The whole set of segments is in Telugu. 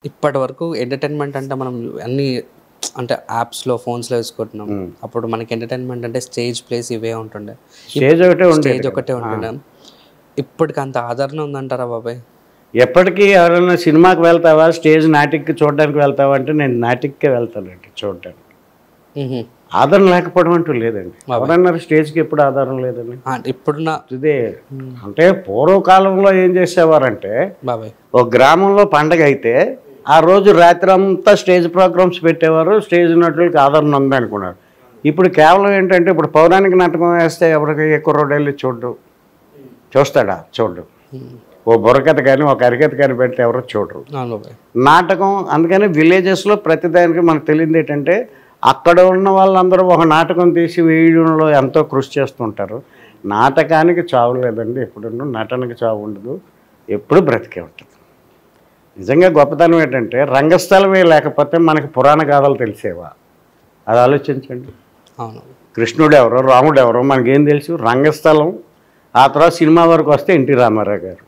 ఇప్పటి వరకు ఎంటర్టైన్మెంట్ అంటే మనం అన్ని అంటే యాప్స్లో ఫోన్స్లో వేసుకుంటున్నాం అప్పుడు మనకి ఎంటర్టైన్మెంట్ అంటే స్టేజ్ ప్లేస్ ఇవే ఉంటుండే స్టేజ్ ఒకటే ఉండేది స్టేజ్ ఒకటే ఉంటుండే ఇప్పటికి అంత ఆదరణ ఉందంటారా బాబాయ్ ఎప్పటికీ ఎవరైనా సినిమాకి వెళ్తావా స్టేజ్ నాటిక్కి చూడడానికి వెళ్తావా అంటే నేను నాటిక్కే వెళ్తానండి చూడడానికి మ్హూ. ఆదరణ లేకపోవడం అంటూ లేదండి ఎవరన్నారు స్టేజ్కి ఎప్పుడు ఆధారం లేదండి ఆ, ఇప్పుడున్న ఇదే అంటే పూర్వకాలంలో ఏం చేసేవారంటే బాబాయ్ ఒక గ్రామంలో పండగ అయితే ఆ రోజు రాత్రి అంతా స్టేజ్ ప్రోగ్రామ్స్ పెట్టేవారు స్టేజ్ నటులకి ఆదరణ ఉంది అనుకున్నారు ఇప్పుడు కేవలం ఏంటంటే ఇప్పుడు పౌరాణిక నాటకం వేస్తే ఎవరికి ఎక్కువ రోడ్డు వెళ్ళి చూడు చూస్తాడా చూడు ఓ బుర్రకథ కానీ ఒక అరికథ కానీ పెడితే ఎవరు చూడరు అవును బాబాయ్ నాటకం అందుకని విలేజెస్లో ప్రతిదానికి మనకు తెలియదు ఏంటంటే అక్కడ ఉన్న వాళ్ళందరూ ఒక నాటకం తీసి వేయడంలో ఎంతో కృషి చేస్తుంటారు నాటకానికి చావు లేదండి ఎప్పుడు నటనకి చావు ఉండదు ఎప్పుడు బ్రతికే ఉంటుంది నిజంగా గొప్పతనం ఏంటంటే రంగస్థలమే లేకపోతే మనకి పురాణ గాథలు తెలిసేవా అది ఆలోచించండి అవును కృష్ణుడు ఎవరో రాముడు ఎవరో మనకేం తెలుసు రంగస్థలం ఆ తర్వాత సినిమా వరకు వస్తే ఎన్టీ రామారావు గారు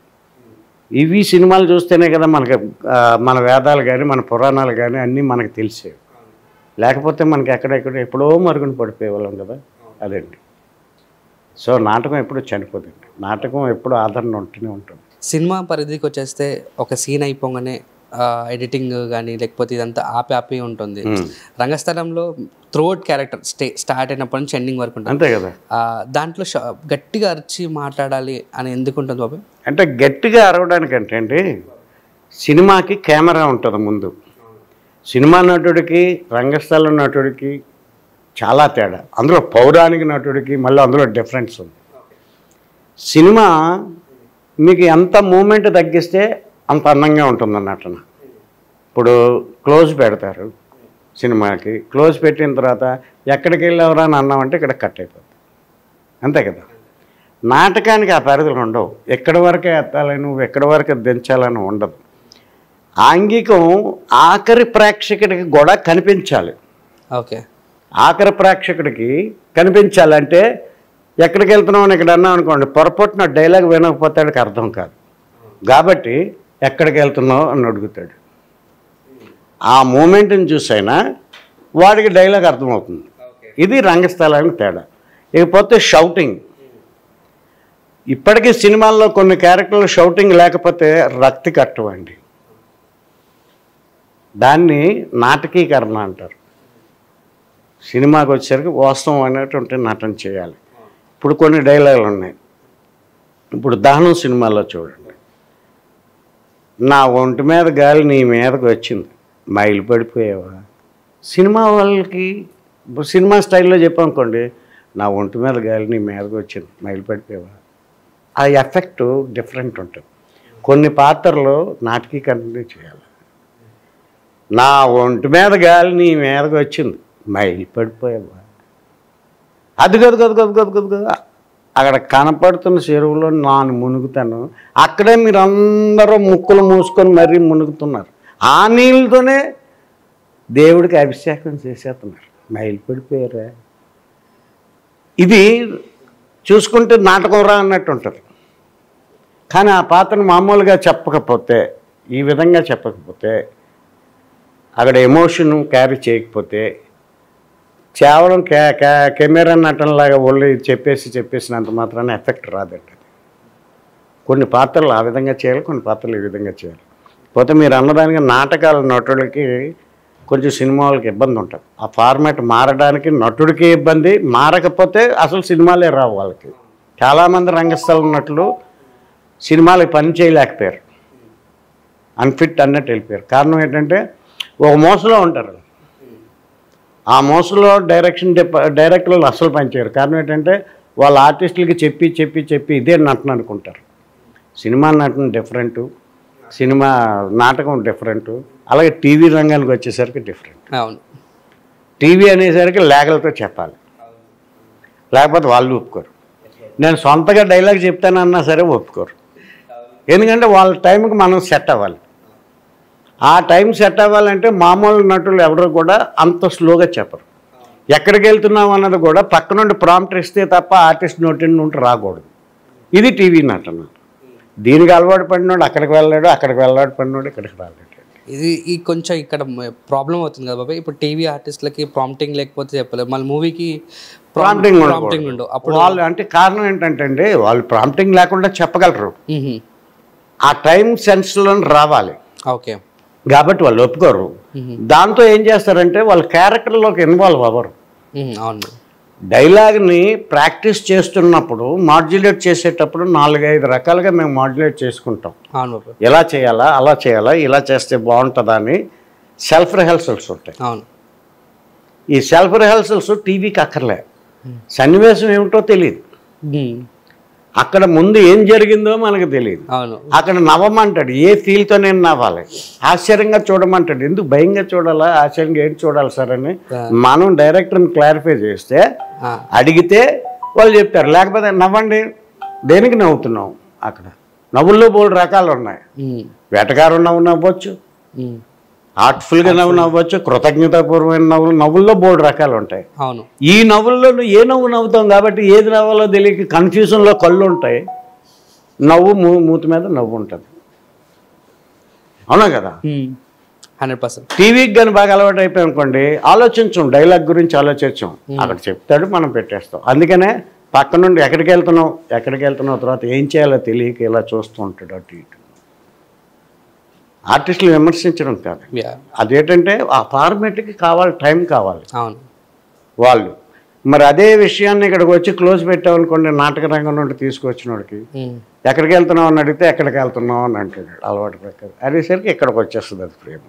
ఇవి సినిమాలు చూస్తేనే కదా మనకి ఆ, మన వేదాలు కానీ మన పురాణాలు కానీ అన్నీ మనకు తెలిసేవి లేకపోతే మనకి ఎక్కడెక్కడ ఎప్పుడో మరుగున పడిపోయేవాళ్ళం కదా అదండి సో నాటకం ఎప్పుడు చనిపోదండి నాటకం ఎప్పుడు ఆదరణ ఉంటూనే ఉంటుంది సినిమా పరిధికి వచ్చేస్తే ఒక సీన్ అయిపోగానే ఎడిటింగ్ కానీ లేకపోతే ఇదంతా ఆపి ఆపి ఉంటుంది రంగస్థలంలో త్రోట్ క్యారెక్టర్ స్టే స్టార్ట్ అయినప్పటి నుంచి ఎండింగ్ వరకు ఉంటుంది అంతే కదా ఆ, దాంట్లో ష- గట్టిగా అరిచి మాట్లాడాలి అని ఎందుకు ఉంటుంది బాబాయ్ అంటే గట్టిగా అరవడానికంటే అండి సినిమాకి కెమెరా ఉంటుంది ముందు సినిమా నటుడికి రంగస్థల నటుడికి చాలా తేడా అందులో పౌరాణిక నటుడికి మళ్ళీ అందులో డిఫరెన్స్ ఉంది సినిమా మీకు ఎంత మూమెంట్ తగ్గిస్తే అంత అందంగా ఉంటుంది నటన ఇప్పుడు క్లోజ్ పెడతారు సినిమాకి క్లోజ్ పెట్టిన తర్వాత ఎక్కడికి వెళ్ళావరా అని అన్నామంటే ఇక్కడ కట్ అయిపోతుంది అంతే కదా నాటకానికి ఆ పరిధులు ఉండవు ఎక్కడి వరకే ఎత్తాలని నువ్వు ఎక్కడి వరకు దించాలని ఉండదు ఆంగికం ఆఖరి ప్రేక్షకుడికి కూడా కనిపించాలి ఓకే ఆఖరి ప్రేక్షకుడికి కనిపించాలంటే ఎక్కడికి వెళ్తున్నావు అని ఇక్కడ అన్నావు అనుకోండి పొరపాటున డైలాగ్ వినకపోతే వాడికి అర్థం కాదు కాబట్టి ఎక్కడికి వెళ్తున్నావు అని అడుగుతాడు ఆ మూమెంట్ని చూసైనా వాడికి డైలాగ్ అర్థమవుతుంది ఇది రంగస్థలానికి తేడా ఇకపోతే షౌటింగ్ ఇప్పటికీ సినిమాల్లో కొన్ని క్యారెక్టర్లు షౌటింగ్ లేకపోతే రక్తి కట్టవండి దాన్ని నాటకీకరణ అంటారు సినిమాకి వచ్చేసరికి వాస్తవం అనేటువంటి నటన చేయాలి ఇప్పుడు కొన్ని డైలాగులు ఉన్నాయి ఇప్పుడు దహనం సినిమాలో చూడండి నా ఒంటి మీద గాలి నీ మీదకి వచ్చింది మైలు పడిపోయావా సినిమా వాళ్ళకి ఇప్పుడు సినిమా స్టైల్లో చెప్పనుకోండి నా ఒంటి మీద గాలి నీ మీదకి వచ్చింది మైలు పడిపోయావా ఆ ఎఫెక్ట్ డిఫరెంట్ ఉంటుంది కొన్ని పాత్రలు నాటకీకరణ చేయాలి నా ఒంటి మీద గాలి నీ మీదకి వచ్చింది మైలు పడిపోయావా అది గదు గదు గదు గదు గదు గదు అక్కడ కనపడుతున్న చెరువులో నాను మునుగుతాను అక్కడే మీరు అందరూ ముక్కులు మూసుకొని మరీ మునుగుతున్నారు ఆ నీళ్ళతోనే దేవుడికి అభిషేకం చేసేస్తున్నారు మైలు పడిపోయారా ఇది చూసుకుంటే నాటకం రా అన్నట్టు ఉంటుంది కానీ ఆ పాత్రను మామూలుగా చెప్పకపోతే ఈ విధంగా చెప్పకపోతే అక్కడ ఎమోషన్ క్యారీ చేయకపోతే కేవలం కే కే కెమెరా నటనలాగా ఒళ్ళు చెప్పేసి చెప్పేసినంత మాత్రాన ఎఫెక్ట్ రాదండి అది కొన్ని పాత్రలు ఆ విధంగా చేయాలి కొన్ని పాత్రలు ఈ విధంగా చేయాలి పోతే మీరు అన్నదానికి నాటకాల నటులకి కొంచెం సినిమా వాళ్ళకి ఇబ్బంది ఉంటుంది ఆ ఫార్మాట్ మారడానికి నటుడికి ఇబ్బంది మారకపోతే అసలు సినిమాలే రావు వాళ్ళకి చాలామంది రంగస్థలం నటులు సినిమాలకు పని చేయలేకపోయారు అన్ఫిట్ అన్నట్టు వెళ్ళిపోయారు కారణం ఏంటంటే ఒక మోసలో ఉంటారు ఆ మోసలో డైరెక్షన్ డిప- డైరెక్టర్లు అస్సలు పనిచేయరు కారణం ఏంటంటే వాళ్ళ ఆర్టిస్టులకి చెప్పి చెప్పి చెప్పి ఇదే నటన అనుకుంటారు సినిమా నటన డిఫరెంట్ సినిమా నాటకం డిఫరెంట్ అలాగే టీవీ రంగానికి వచ్చేసరికి డిఫరెంట్ అవును టీవీ అనేసరికి లేఖలతో చెప్పాలి లేకపోతే వాళ్ళు ఒప్పుకోరు నేను సొంతగా డైలాగ్ చెప్తానన్నా సరే ఒప్పుకోరు ఎందుకంటే వాళ్ళ టైంకి మనం సెట్ అవ్వాలి ఆ టైం సెట్ అవ్వాలంటే మామూలు నటులు ఎవరు కూడా అంత స్లోగా చెప్పరు ఎక్కడికి వెళ్తున్నాం అన్నది కూడా పక్క నుండి ప్రాంప్ట్ ఇస్తే తప్ప ఆర్టిస్ట్ నోటి నుండి రాకూడదు ఇది టీవీ నటన దీనికి అలవాటు పడినోడు అక్కడికి వెళ్ళాడు అక్కడికి వెళ్ళాడు పడినోడు ఇక్కడికి రాలేడు ఇది ఈ కొంచెం ఇక్కడ ప్రాబ్లం అవుతుంది కదా బాబాయ్ ఇప్పుడు టీవీ ఆర్టిస్ట్లకి ప్రాంప్టింగ్ లేకపోతే చెప్పలేదు మళ్ళీ మూవీకి ప్రాంప్టింగ్ ప్రాంప్టింగ్ ఉండవు అప్పుడు వాళ్ళు అంటే కారణం ఏంటంటే అండి వాళ్ళు ప్రాంప్టింగ్ లేకుండా చెప్పగలరు మ్మ్. ఆ టైం సెన్స్లో రావాలి ఓకే కాబట్టి వాళ్ళు ఒప్పుకోరు దాంతో ఏం చేస్తారంటే వాళ్ళ క్యారెక్టర్లోకి ఇన్వాల్వ్ అవ్వరు మ్మ్. అవును డైలాగ్ని ప్రాక్టీస్ చేస్తున్నప్పుడు మాడ్యులేట్ చేసేటప్పుడు నాలుగైదు రకాలుగా మేము మాడ్యులేట్ చేసుకుంటాం అవును బాబాయ్ ఎలా చేయాలా అలా చేయాలా ఇలా చేస్తే బాగుంటుందా అని సెల్ఫ్ రిహర్సల్స్ ఉంటాయి అవును ఈ సెల్ఫ్ రిహర్సల్స్ టీవీకి అక్కర్లే సన్నివేశం ఏమిటో తెలియదు మ్మ్. అక్కడ ముందు ఏం జరిగిందో మనకు తెలియదు అవును అక్కడ నవ్వమంటాడు ఏ ఫీల్తో నేను నవ్వాలి ఆశ్చర్యంగా చూడమంటాడు ఎందుకు భయంగా చూడాలా ఆశ్చర్యంగా ఏంటి చూడాలి సార్ అని మనం డైరెక్టర్ని క్లారిఫై చేస్తే ఆ. అడిగితే వాళ్ళు చెప్తారు లేకపోతే నవ్వండి దేనికి నవ్వుతున్నాం అక్కడ నవ్వుల్లో బోల్డ్ రకాలు ఉన్నాయి మ్మ్. వేటగారు నవ్వు నవ్వచ్చు మ్మ్. ఆర్ట్ఫుల్గా నవ్వు నవ్వచ్చు కృతజ్ఞతాపూర్వమైన నవ్వులు నవ్వుల్లో బోల్డ్ రకాలు ఉంటాయి అవును ఈ నవ్వుల్లో నువ్వు ఏ నవ్వు నవ్వుతాం కాబట్టి ఏది నవ్వాలో తెలియక కన్ఫ్యూజన్లో కళ్ళు ఉంటాయి నవ్వు మూ మూతి మీద నవ్వు ఉంటుంది అవునా కదా హండ్రెడ్ పర్సెంట్ టీవీకి కానీ బాగా అలవాటు అయిపోయి అనుకోండి ఆలోచించం డైలాగ్ గురించి ఆలోచించం అక్కడ చెప్తాడు మనం పెట్టేస్తాం అందుకనే పక్క నుండి ఎక్కడికి వెళ్తున్నావు ఎక్కడికి వెళ్తున్నావు తర్వాత ఏం చేయాలో తెలియక ఇలా చూస్తూ ఉంటాడు అటు ఇటు ఆర్టిస్టులు విమర్శించడం కాదు యా అదేంటంటే ఆ ఫార్మేట్కి కావాలి టైం కావాలి అవును వాళ్ళు మరి అదే విషయాన్ని ఇక్కడికి వచ్చి క్లోజ్ పెట్టామనుకోండి నాటక రంగం నుండి తీసుకొచ్చినోడికి మ్మ్. ఎక్కడికి వెళ్తున్నావు అని అడిగితే ఎక్కడికి వెళ్తున్నావు అని అంటాడు అలవాటు ప్రకారం అనేసరికి ఇక్కడికి వచ్చేస్తుంది అది ప్రేమ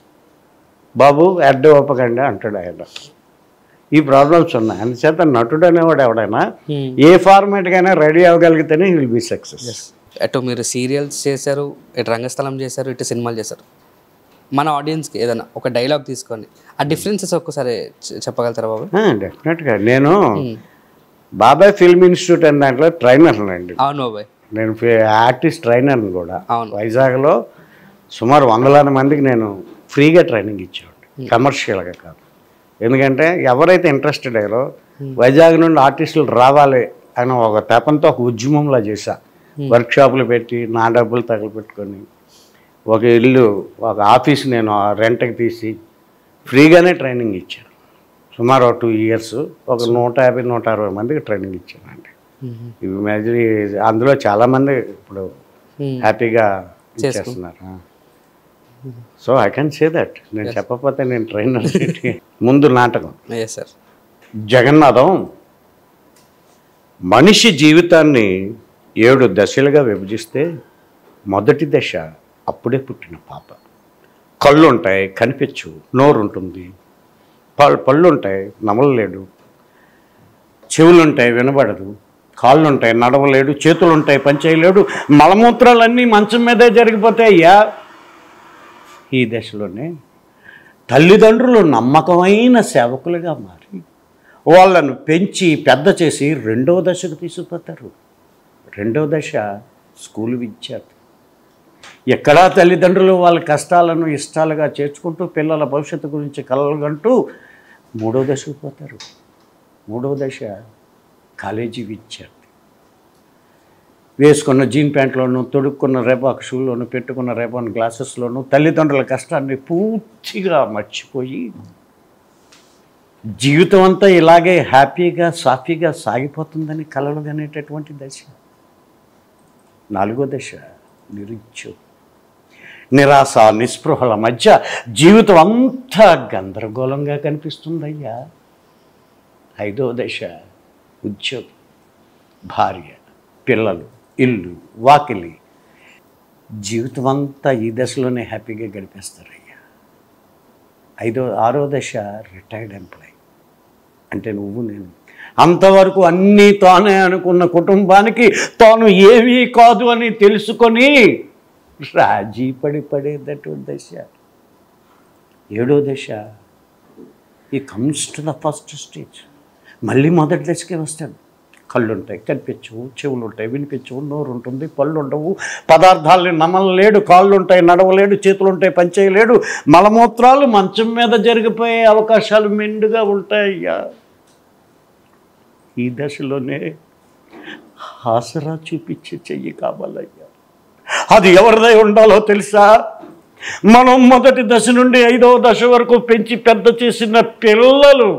బాబు అడ్డ ఒప్పకండి అంటాడు ఆయన ఈ ప్రాబ్లమ్స్ ఉన్నాయి అందుచేత నటుడు అనేవాడు ఎవడైనా మ్మ్. ఏ ఫార్మేట్కైనా రెడీ అవ్వగలిగితేనే హీ విల్ బీ సక్సెస్ అటు మీరు సీరియల్స్ చేశారు ఇటు రంగస్థలం చేశారు ఇటు సినిమాలు చేశారు మన ఆడియన్స్కి ఏదైనా ఒక డైలాగ్ తీసుకొని ఆ డిఫరెన్సెస్ ఒక్కసారి చె- చెప్పగలుగుతారా బాబు డెఫినెట్గా నేను బాబాయ్ ఫిల్మ్ ఇన్స్టిట్యూట్ అనే దాంట్లో ట్రైనర్ అండి అవును బాబాయ్ నేను ఆర్టిస్ట్ ట్రైనర్ని కూడా అవును. వైజాగ్లో సుమారు వందలాది మందికి నేను ఫ్రీగా ట్రైనింగ్ ఇచ్చేవాడిని కమర్షియల్గా కాదు ఎందుకంటే ఎవరైతే ఇంట్రెస్టెడ్ అయ్యారో వైజాగ్ నుండి ఆర్టిస్టులు రావాలి అని ఒక తపంతో ఒక ఉద్యమంలా చేశా వర్క్షాపులు పెట్టి నా డబ్బులు తగలపెట్టుకొని ఒక ఇల్లు ఒక ఆఫీస్ నేను రెంట్కి తీసి ఫ్రీగానే ట్రైనింగ్ ఇచ్చాను సుమారు ఒక టూ ఇయర్స్ ఒక నూట యాభై నూట అరవై మందికి ట్రైనింగ్ ఇచ్చానండి ఇవి మెజరీ అందులో చాలామంది ఇప్పుడు మ్మ్. హ్యాపీగా చేస్తున్నారు so I can say that నేను చెప్పకపోతే నేను ట్రైనర్ ముందు నాటకం ఎస్ సార్ జగన్నాథం మనిషి జీవితాన్ని ఏడు దశలుగా విభజిస్తే మొదటి దశ అప్పుడే పుట్టిన పాప కళ్ళు ఉంటాయి కనిపించు నోరు ఉంటుంది పళ్ళు పళ్ళు ఉంటాయి నమలలేడు చెవులు ఉంటాయి వినబడదు కాళ్ళు ఉంటాయి నడవలేడు చేతులు ఉంటాయి పనిచేయలేడు మలమూత్రాలన్నీ మంచం మీదే జరిగిపోతాయి అయ్యా ఈ దశలోనే తల్లిదండ్రులు నమ్మకమైన సేవకులుగా మారి వాళ్ళను పెంచి పెద్ద చేసి రెండవ దశకు తీసుకుపోతారు రెండవ దశ స్కూల్ విద్యార్థి ఎక్కడా తల్లిదండ్రులు వాళ్ళ కష్టాలను ఇష్టాలుగా చేర్చుకుంటూ పిల్లల భవిష్యత్తు గురించి కలగంటూ మూడవ దశకు పోతారు మూడవ దశ కాలేజీ విద్యార్థి వేసుకున్న జీన్ ప్యాంట్లోను తొడుక్కున్న రేపాక్ షూలోను పెట్టుకున్న రేపాన్ గ్లాసెస్లోను తల్లిదండ్రుల కష్టాన్ని పూర్తిగా మర్చిపోయి జీవితం అంతా ఇలాగే హ్యాపీగా సాఫీగా సాగిపోతుందని కలలు అనేటటువంటి దశ నాలుగో దశ నిరుద్యోగం నిరాశ నిస్పృహల మధ్య జీవితం అంతా గందరగోళంగా కనిపిస్తుందయ్యా ఐదో దశ ఉద్యోగం భార్య పిల్లలు ఇల్లు వాకిలి జీవితం అంతా ఈ దశలోనే హ్యాపీగా గడిపేస్తారయ్యా ఐదో ఆరో దశ రిటైర్డ్ ఎంప్లాయ్ అంటే నువ్వు నేను అంతవరకు అన్నీ తానే అనుకున్న కుటుంబానికి తాను ఏమీ కాదు అని తెలుసుకొని రాజీ పడి పడేటటువంటి దశ ఏడో దశ ఈ comes to the first stage మళ్ళీ మొదటి దశకే వస్తాడు కళ్ళు ఉంటాయి కనిపించవు చెవులు ఉంటాయి వినిపించవు నోరు ఉంటుంది పళ్ళు ఉండవు పదార్థాలని నమలలేడు కాళ్ళు ఉంటాయి నడవలేడు చేతులు ఉంటాయి పనిచేయలేడు మలమూత్రాలు మంచం మీద జరిగిపోయే అవకాశాలు మెండుగా ఉంటాయ్యా ఈ దశలోనే ఆసరా చూపించే చెయ్యి కావాలయ్యా అది ఎవరిదై ఉండాలో తెలుసా మనం మొదటి దశ నుండి ఐదవ దశ వరకు పెంచి పెద్ద చేసిన పిల్లలు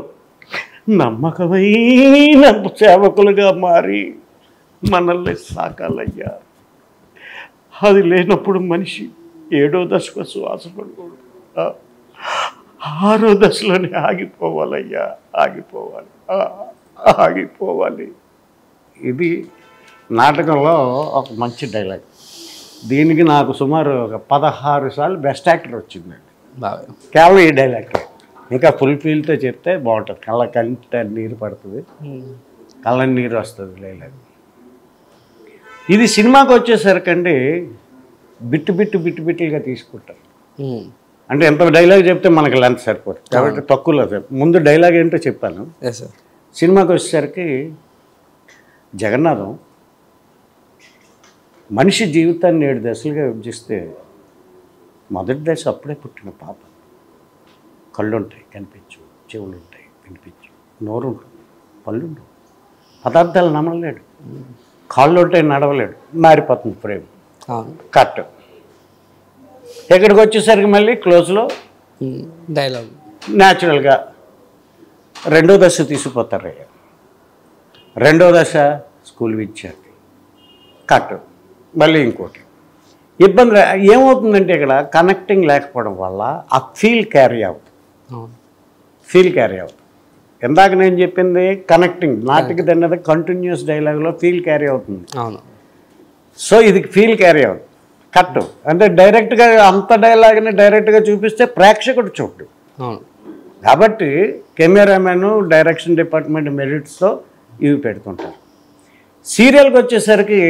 నమ్మకమైన సేవకులుగా మారి మనల్ని సాకాలయ్యా అది లేనప్పుడు మనిషి ఏడో దశకు శ్వాస పడకూడదు ఆ, ఆరో దశలోనే ఆగిపోవాలయ్యా ఆగిపోవాలి ఆ, ఆగిపోవాలి ఇది నాటకంలో ఒక మంచి డైలాగ్ దీనికి నాకు సుమారు ఒక పదహారు సార్లు బెస్ట్ యాక్టర్ వచ్చిందండి బాగా కేవలం ఈ డైలాగ్ ఇంకా ఫుల్ ఫీల్తో చెప్తే బాగుంటుంది కళ్ళ కంట నీరు పడుతుంది కళ్ళ నీరు వస్తుంది డైలాగ్ ఇది సినిమాకి వచ్చేసరికండి బిట్టు బిట్టు బిట్టు బిట్టుగా తీసుకుంటారు అంటే ఎంత డైలాగ్ చెప్తే మనకి లెంత్ సరిపోతుంది కాబట్టి తక్కువలో చెప్ప- ముందు డైలాగ్ ఏంటో చెప్పాను ఎస్ సార్ సినిమాకి వచ్చేసరికి జగన్నాథం మనిషి జీవితాన్ని ఏడు దశలుగా విభజిస్తే మొదటి దశ అప్పుడే పుట్టిన పాప కళ్ళు ఉంటాయి కనిపించు చెవులు ఉంటాయి వినిపించు నోరు ఉంటుంది పళ్ళు ఉండవు పదార్థాలు నమ్మలేడు కాళ్ళు ఉంటాయి నడవలేడు మారిపోతుంది ప్రేమ అవును కట్ ఇక్కడికి వచ్చేసరికి మళ్ళీ క్లోజ్లో డైలాగ్ న్యాచురల్గా రెండో దశ తీసుకుపోతారు రెండో దశ స్కూల్ విద్యార్థి కట్ మళ్ళీ ఇంకోటి ఇబ్బంది లే- ఏమవుతుందంటే ఇక్కడ కనెక్టింగ్ లేకపోవడం వల్ల ఆ ఫీల్ క్యారీ అవుతుంది అవును ఫీల్ క్యారీ అవుతుంది ఇందాక నేను చెప్పింది కనెక్టింగ్ నాటికి తిన్నది కంటిన్యూస్ డైలాగ్లో ఫీల్ క్యారీ అవుతుంది అవును సో ఇది ఫీల్ క్యారీ అవుతుంది కట్ అంటే డైరెక్ట్గా అంత డైలాగ్ని డైరెక్ట్గా చూపిస్తే ప్రేక్షకుడు చూడు అవును కాబట్టి కెమెరామెన్ డైరెక్షన్ డిపార్ట్మెంట్ మెరిట్స్తో ఇవి పెడుతుంటారు సీరియల్కి వచ్చేసరికి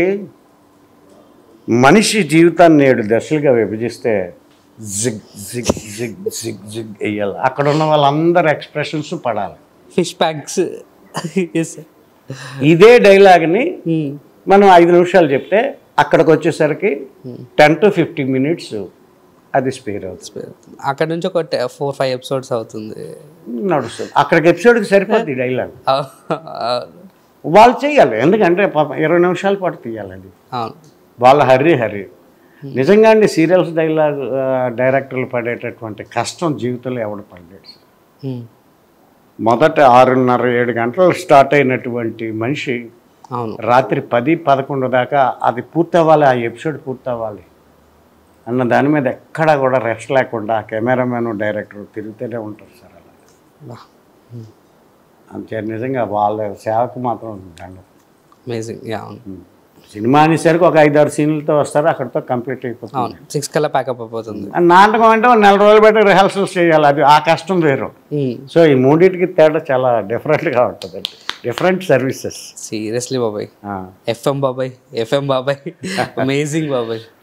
మనిషి జీవితాన్ని ఏడు దశలుగా విభజిస్తే jig jig jig jig jig వేయాలి అక్కడ ఉన్న వాళ్ళందరి ఎక్స్ప్రెషన్స్ పడాలి ఫిష్ ప్యాక్స్ ఎస్ సార్ ఇదే డైలాగ్ని మనం ఐదు నిమిషాలు చెప్తే అక్కడికి వచ్చేసరికి టెన్ టు ఫిఫ్టీ మినిట్స్ అది స్పేర్ అవుతుంది అక్కడ నుంచి ఒక ఫోర్ ఫైవ్ ఎపిసోడ్స్ అవుతుంది నడుస్తుంది అక్కడికి ఎపిసోడ్కి సరిపోద్ది డైలాగ్ అవు- అవును వాళ్ళు చేయాలి ఎందుకంటే పాపం ఇరవై నిమిషాల పాటు తీయాలి అది అవును వాళ్ళ హర్రీ హర్రీ నిజంగా అండి సీరియల్స్ డైలాగ్ ఆ, డైరెక్టర్లు పడేటటువంటి కష్టం జీవితంలో ఎవడు పడలేడు ఉమ్. మొదట ఆరున్నర ఏడు గంటలు స్టార్ట్ అయినటువంటి మనిషి అవును రాత్రి పది పదకొండు దాకా అది పూర్తవ్వాలి ఆ ఎపిసోడ్ పూర్తవ్వాలి అన్న దాని మీద ఎక్కడా కూడా రెస్ట్ లేకుండా కెమెరామెన్ డైరెక్టర్ తిరుగుతూనే ఉంటారు సార్ అలా వా అంతే నిజంగా వాళ్ళ సేవకు మాత్రం దండం అమేజింగ్ యా అవును సినిమా అనేసరికి ఒక ఐదు ఆరు సీన్లతో వస్తారు అక్కడితో కంప్లీట్ అయిపోతుంది అవును సిక్స్ కల్లా ప్యాకప్ అయిపోతుంది ఆ నాటకం అంటే ఒక నెల రోజులు బట్టి రిహార్సల్స్ చేయాలి అది ఆ కష్టం వేరు ఉమ్. సో ఈ మూడింటికి తేడా చాలా డిఫరెంట్గా ఉంటుంది different services seriously Babai FM Babai FM Babai amazing బాబాయ్